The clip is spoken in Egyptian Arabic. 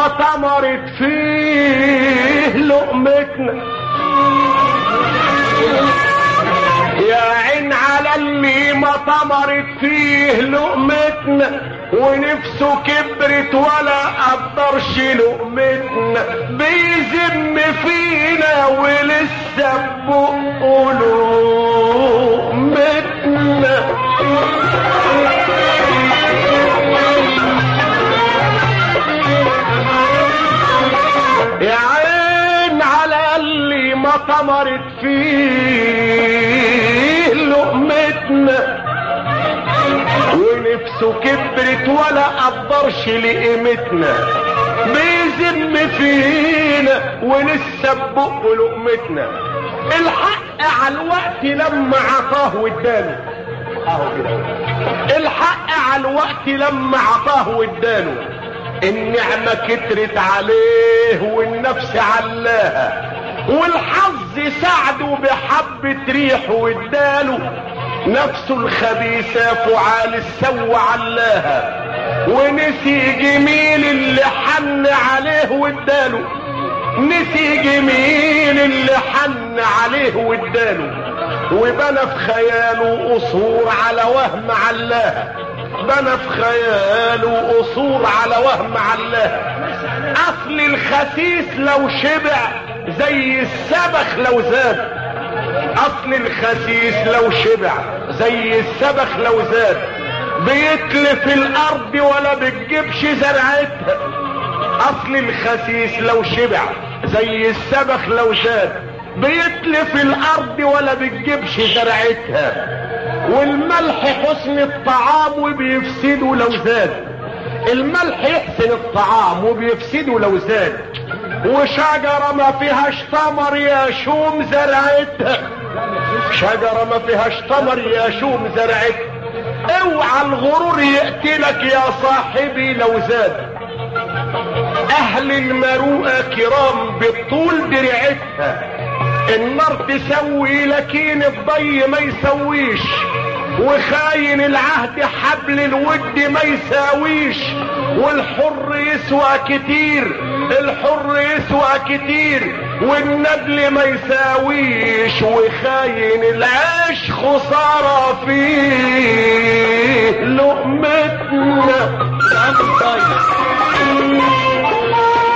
ما طمرت فيه لقمتنا يا عين على اللي ما طمرت فيه لقمتنا ونفسه كبرت ولا قدرش لقمتنا بيذم فينا ولسه بقه لقمتنا يا عين على اللي ما طمرت فيه لقمتنا ونفسه كبرت ولا قدرش لقيمتنا بيذم فينا ولسه ببقه لقمتنا الحق على الوقت لما عطاه واداله اهو كده الحق على الوقت لما عطاه واداله النعمة كترت عليه والنفس علاها والحظ ساعده بحبة ريح واداله نفسه الخبيثة فعال السو علاها ونسي جميل اللي حن عليه واداله نسي جميل اللي حن عليه واداله وبنى في خياله قصور على وهم علاها بنى في خياله قصور على وهم علاها اصل الخسيس لو شبع زي السبخ لو زاد اصل الخسيس لو شبع زي السبخ لو زاد بيتلف الارض ولا بتجيبش زرعتها اصل الخسيس لو شبع زي السبخ لو زاد بيتلف الارض ولا بتجيبش زرعتها والملح حسن الطعام وبيفسده لو زاد الملح يحسن الطعام وبيفسده لو زاد وشجرة ما فيهاش تمر يا شوم زرعتها شجرة ما فيهاش تمر يا شوم زرعتها اوعى الغرور يقتلك يا صاحبي لو زاد اهل المروءة كرام بالطول درعتها النار تسوي لكن الضي ما يسويش وخاين العهد حبل الود ما يساويش والحر يسوى كتير الحر يسوى كتير والندل ما يساويش وخاين العيش خسارة فيه لقمتنا